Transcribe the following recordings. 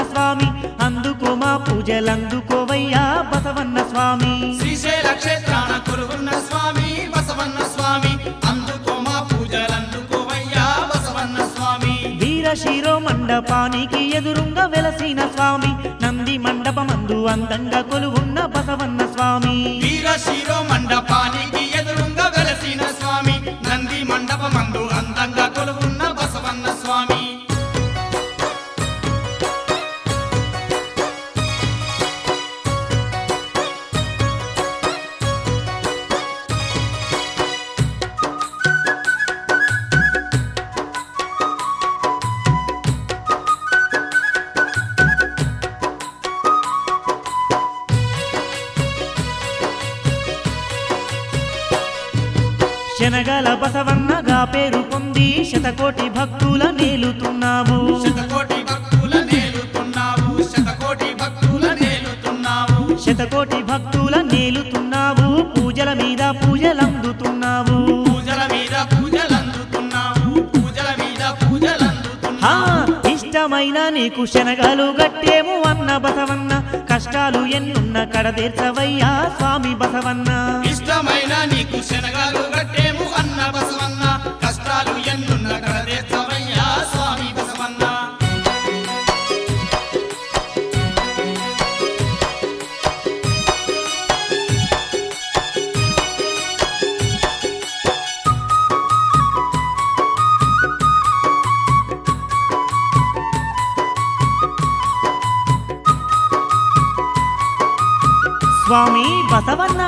స్వామి అందుకో మా పూజలందుకోవయ్యా బసవన్న స్వామి శ్రీశైల క్షేత్రాన కొలువున్న స్వామి బసవన్న స్వామి అందుకో మా పూజలందుకోవయ్యా బసవన్న స్వామి వీరశిరో మండపానికి ఎదురుంగా వెలసిన స్వామి నంది మండపమందు అందంగా కొలువున్న బసవన్న స్వామి వీరశిరో మండపానికి ఎదురుంగా వెలసిన స్వామి నంది మండపమందు అందంగా కొలువున్న బసవన్న స్వామి శనగల బసవన్నగా పేరు పొంది శతకోటి భక్తుల నేలుతున్నావు శతకోటి భక్తుల నేలుతున్నావు శతకోటి భక్తుల నేలుతున్నావు శతకోటి భక్తుల నేలుతున్నావు పూజల మీద పూజలందుతున్నావు పూజల మీద పూజలందుతున్నావు పూజల మీద పూజలందుతున్నావు ఆ ఇష్టమైన నీకు శనగలు గట్టేము అన్న బసవన్న కష్టాలు ఎన్నున్న కడతీర్చవయ్యా స్వామి బసవన్న ఇష్టమైన నీకు శనగాలు గట్టేము అన్న బసవన్న కష్టాలు ఎన్నున్న కడదేశవయ్యా స్వామి బసవన్న స్వామి బసవన్న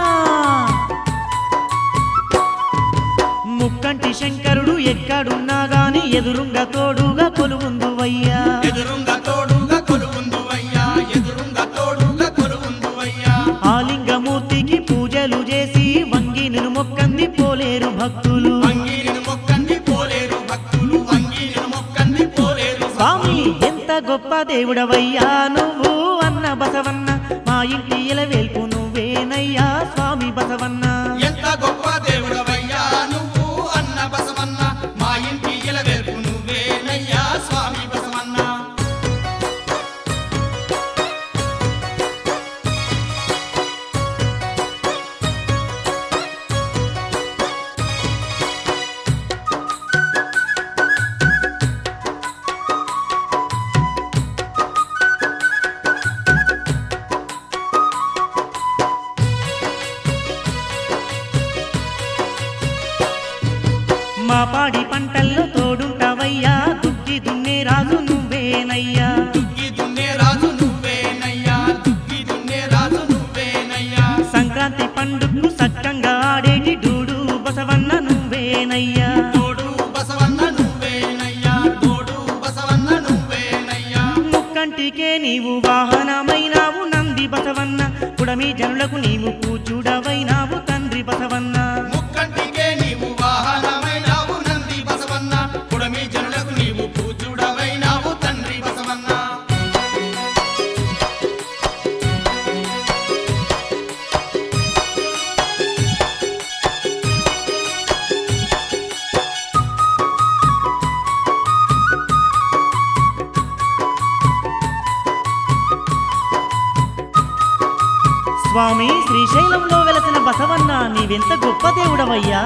ముక్కంటి శంకరుడు ఎక్కడున్నా గాని ఎదురుంగా తోడుగా కొలువుందువయ్యా ఎదురుంగ తోడుగా కొలువుందువయ్యా ఎదురుంగ తోడుగా కొలువుందువయ్యా ఆలింగమూర్తికి పూజలు చేసి వంగి నిన్ను మొక్కంది పోలేరు భక్తులు అంగీరిని మొక్కంది పోలేరు భక్తులు అంగీరిని మొక్కంది పోలేరు స్వామి ఎంత గొప్ప దేవుడవయ్యా నువ్వు అన్న బసవన్న మా ఇంటి ఇలవేల్పు నువ్వేనయ్యా స్వామి బసవన్న ఎంత గొప్ప దేవుడవయ్యా నువ్వు అన్న బసవన్న మా ఇంటి ఇలవేల్పు నువ్వేనయ్యా స్వామి బసవన్న మా పాడి పంటల్లో తోడుంటావయ్యా దుక్కి దున్నే రాజు నువ్వేనయ్యా దుక్కి దున్నే రాజు నువ్వేనయ్యా దుక్కి దున్నే రాజు నువ్వేనయ్యా సంక్రాంతి పండుగకు సక్కంగా ఆడేటి డూడు బసవన్న నువ్వేనయ్యా తోడు బసవన్న నువ్వేనయ్యా తోడు బసవన్న నువ్వేనయ్యా ముక్కంటికే నీవు వాహనమైనావు నంది బసవన్న పుడమి జనులకు నీవు పూజుడవైనావు తండ్రి బసవన్న ముక్కంటికే నీవు వాహనమైనావు నంది బసవన్న పుడమి జనులకు నీవు పూజుడవైనావు తండ్రి బసవన్న స్వామి శ్రీశైలంలో వెలసిన బసవన్న నీవెంత గొప్ప దేవుడవయ్యా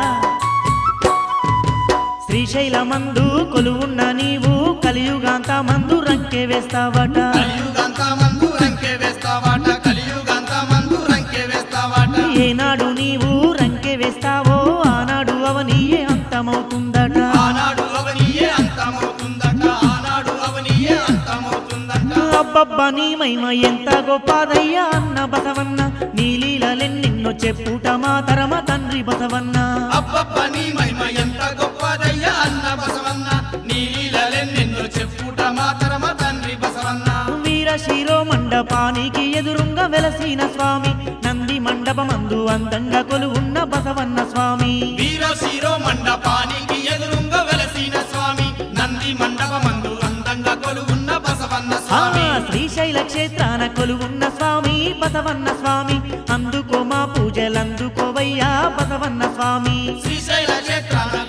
శ్రీశైలమందు కొలువున్న నీవు కలియుగాంత మందు రంకె వేస్తావట కలియుగంతా మందు రంకె వేస్తావాట కలియుగంతా మందు రంకె వేస్తావాట ఏనాడు నీవు రంకె వేస్తావో ఆనాడు అవనీయే అంతమవుతుందట ఆనాడు అవనియే అంతమవుతుందట ఆనాడు అవనియే అంతమవుతుందట అబ్బబ్బ నీ మహిమ ఎంత గొప్పదయ్యా అన్న బసవన్న నీ లీలలెన్నెన్నో చెప్పుట మా తరమ తండ్రి బసవన్న అబ్బబ్బ నీ మహిమ ఎంత గొప్పదయ్యా అన్న బసవన్న నీ లీలలెన్నెన్నో చెప్పుట మాతరమ తండ్రి బసవన్న వీరశిరో మండపానికి ఎదురుంగా వెలసిన స్వామి నంది మండపమందు అందంగా కొలువున్న బసవన్న స్వామి వీరశిరో మండపానికి ఎదురుంగా వెలసిన స్వామి నంది మండపమందు అందంగా కొలువున్న బసవన్న ఆ స్వామి శ్రీశైల క్షేత్రాన కొలువున్న స్వామి బసవన్న స్వామి అందుకో మా పూజలందుకోవయ్యా బసవన్న స్వామి శ్రీశైల క్షేత్రాన